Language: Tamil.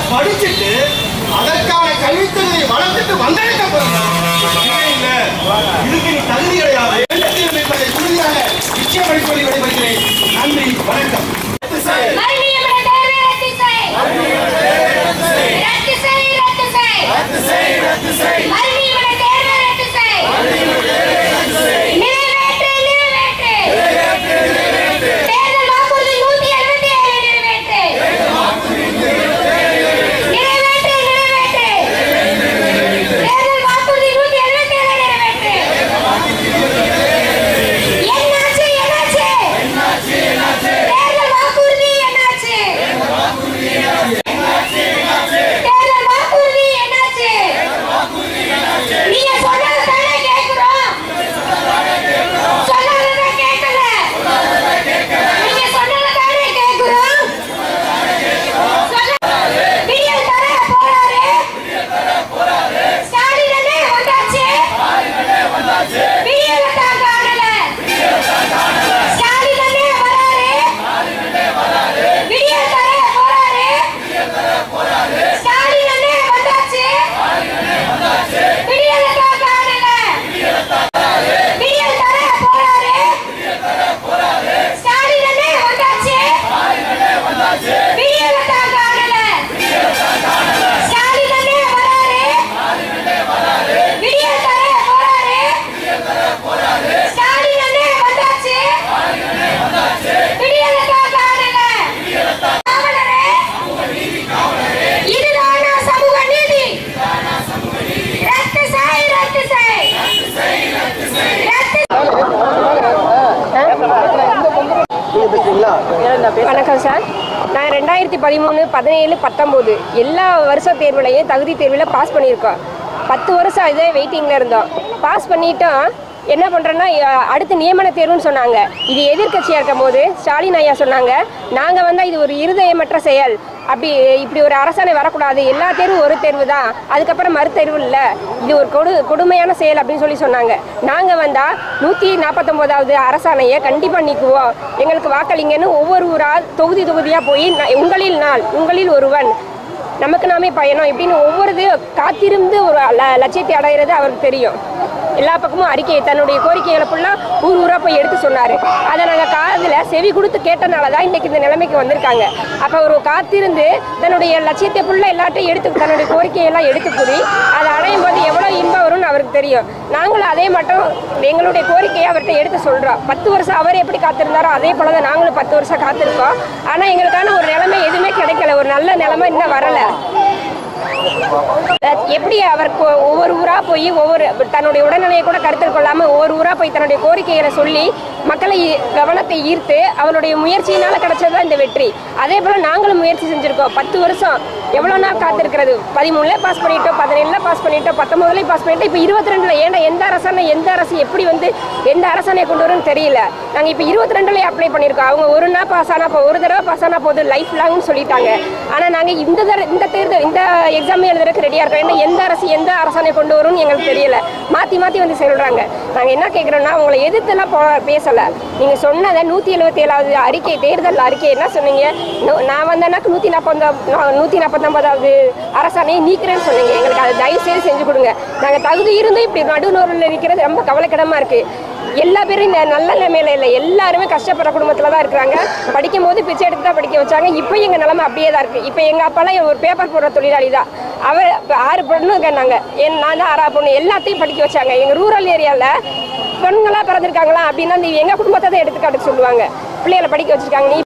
படிச்சுட்டு அதற்கான கல்வித்தகுதியை வளர்த்துட்டு வந்ததுக்கு அப்புறம் தான் இல்ல இதுக்கு நீ தகுதி கிடையாது என்பதை உறுதியாக நிச்சயப்படி சொல்லி விடைபெறுகிறேன் நன்றி வணக்கம் மறுபடியும் தேர்வை ரத்து செய். ரத்து செய், ரத்து செய். மறுபடியும் தேர்வை ரத்து செய். நிறைவேற்று, நிறைவேற்று. தேர்தல் வாக்குறுதி 177 நிறைவேற்று. நிறைவேற்று, நிறைவேற்று. தேர்தல் வாக்குறுதி 177 நிறைவேற்று. என்னாச்சு, என்னாச்சு? தேர்தல் வாக்குறுதி என்னாச்சு? தேர்தல் வாக்குறுதி என்னாச்சு? நீங்க சொன்னதுதானே கேட்கிறோம். சொன்னதுதான் கேட்கல. நீங்க சொன்னதுதானே கேட்கிறோம். சொல்ல- விடியல் தர போறாரு. ஸ்டாலின் அண்ணே வந்தாச்சு. விடியலை தான் காணல. ஸ்டாலின் அண்ணே வராரு. விடியல் தர போறாரு. ஸ்டாலின் அண்ணே வந்தாச்சு. விடியலை தான் காணல. விடியல் தர போறாரு. ஸ்டாலின் அண்ணே வந்தாச்சு. விடியலை தான் காணல. ஸ்டாலின் அண்ணே வராரு. விடியல் தர போறாரு. ஸ்டாலின் அண்ணே வந்தாச்சு. விடியலை தான் காணல. காவலரே, இதுதானா சமூக நீதி ரத்து செய் ரத்து செய் ரத்து வணக்கம் சார் நான் ரெண்டாயிரத்தி பதிமூணு பதினேழு பத்தொம்போது எல்லா வருஷ தேர்வுலையும் தகுதி தேர்வில் பாஸ் பண்ணியிருக்கோம் பத்து வருஷம் இதே வெயிட்டிங்கில் இருந்தோம் பாஸ் பண்ணிட்டோம் என்ன பண்ணுறோன்னா அடுத்து நியமன தேர்வுன்னு சொன்னாங்க இது எதிர்க்கட்சியாக இருக்கும் போது ஸ்டாலின் ஐயா சொன்னாங்க நாங்கள் வந்தால் இது ஒரு இருதயமற்ற செயல் அப்படி இப்படி ஒரு அரசாணை வரக்கூடாது எல்லா தேர்வும் ஒரு தேர்வு தான் அதுக்கப்புறம் மறுதேர்வு இல்லை இது ஒரு கொடு கொடுமையான செயல் அப்படின்னு சொல்லி சொன்னாங்க நாங்கள் வந்தால் நூற்றி நாற்பத்தொம்போதாவது அரசாணையை கண்டிப்பாக நீக்குவோம் எங்களுக்கு வாக்களிங்கன்னு ஒவ்வொரு ஊராக தொகுதி தொகுதியாக போய் ந- உங்களில் நாள் உங்களில் ஒருவன் நமக்கு நாமே பயணம் இப்படின்னு ஒவ்வொரு இது காத்திருந்து ஒரு ல- லட்சியத்தை அடைகிறது அவருக்கு தெரியும் எல்லா பக்கமும் அறிக்கை தன்னுடைய கோரிக்கைகளை ஃபுல்லாக ஊர் ஊராக போய் எடுத்து சொன்னார் அதை நாங்கள் காதில் செவி கொடுத்து கேட்டனால தான் இன்றைக்கி இந்த நிலைமைக்கு வந்திருக்காங்க அப்போ ஒரு காத்திருந்து தன்னுடைய லட்சியத்தை ஃபுல்லாக எல்லாத்தையும் எடுத்து தன்னுடைய கோரிக்கையெல்லாம் எடுத்து கூறி அதை அடையும் போது எவ்வளோ இன்பம் வரும்னு அவருக்கு தெரியும் நாங்களும் அதே மட்டும் எங்களுடைய கோரிக்கையை அவர்கிட்ட எடுத்து சொல்கிறோம் பத்து வருஷம் அவர் எப்படி காத்திருந்தாரோ அதே போல தான் நாங்களும் பத்து வருஷம் காத்திருக்கோம் ஆனால் எங்களுக்கான ஒரு நிலைமை எதுவுமே கிடைக்கல ஒரு நல்ல நிலைமை இன்னும் வரலை எப்படி அவர் கொ- ஒவ்வொரு ஊரா போய் ஒவ்வொரு தன்னுடைய உடல்நிலையை கூட கருத்தில் கொள்ளாம ஒவ்வொரு ஊரா போய் தன்னுடைய கோரிக்கைகளை சொல்லி மக்களை ஈ- கவனத்தை ஈர்த்து அவருடைய முயற்சியினால கிடைச்சதுதான் இந்த வெற்றி அதே போல நாங்களும் முயற்சி செஞ்சிருக்கோம் பத்து வருஷம் எவ்வளவு நாள் காத்திருக்கிறது பதிமூணுல பாஸ் பண்ணிட்டோம் பதினேழுல பாஸ் பண்ணிட்டோம் பத்தொன்பதுல பாஸ் பண்ணிட்டோம் இப்போ இருபத்தி ரெண்டுல ஏன்டா எந்த அரசாணை எந்த அரசு எப்படி வந்து எந்த அரசாணையை கொண்டு வரும்னு தெரியல நாங்க இப்போ இருபத்தி ரெண்டுலயே அப்ளை பண்ணியிருக்கோம் அவங்க ஒரு நாள் பாஸ் ஆனா போ- ஒரு தடவை பாஸ் ஆனா போதும் லைஃப் லாங்னு சொல்லிட்டாங்க ஆனா நாங்க இந்த தர இந்த தேர்தல் இந்த எக்ஸாம் எழுதுறதுக்கு ரெடியா இருக்கோம் ஏன்னா எந்த அரசு எந்த அரசாணை கொண்டு வரும்னு எங்களுக்கு தெரியல மாத்தி மாத்தி வந்து சொல்றாங்க நாங்க என்ன கேட்குறோம்னா உங்களை எதிர்த்துலாம் போ பேசல நீங்க சொன்னதை நூத்தி எழுபத்தி ஏழாவது அறிக்கை தேர்தல் அறிக்கை என்ன சொன்னீங்க நூ- நான் வந்தேன்னாக்கு நூத்தி நாற்பது நூத்தி நாற்பத்தொன்பதாவது அரசாணையை நீக்கிறேன்னு சொன்னீங்க எங்களுக்கு அதை தயவு செய்து செஞ்சு கொடுங்க நாங்க தகுதி இருந்தும் இப்படி நடுநூறில் நிற்கிறது ரொம்ப கவலைக்கிடமா இருக்கு எல்லா பேரும் இந்த நல்ல நிலைமையில இல்லை எல்லாருமே கஷ்டப்படுற குடும்பத்துல தான் இருக்கிறாங்க படிக்கும் போது பிச்சை எடுத்து தான் படிக்க வச்சாங்க இப்போ எங்க நிலைமை அப்படியே தான் இருக்கு இப்போ எங்க அப்பாலாம் ஒரு பேப்பர் போடுற தொழிலாளி தான் அவர் இப்ப ஆறு பொண்ணு இருக்காங்க என் நான் தான் ஆறா பொண்ணு எல்லாத்தையும் படிக்க வச்சாங்க எங்க ரூரல் ஏரியால பொண்ணுங்களா பிறந்திருக்காங்களா அப்படின்னா நீ எங்க குடும்பத்தை தான் எடுத்துக்காட்டு சொல்லுவாங்க பிள்ளைகளை படிக்க வச்சிருக்காங்க நீ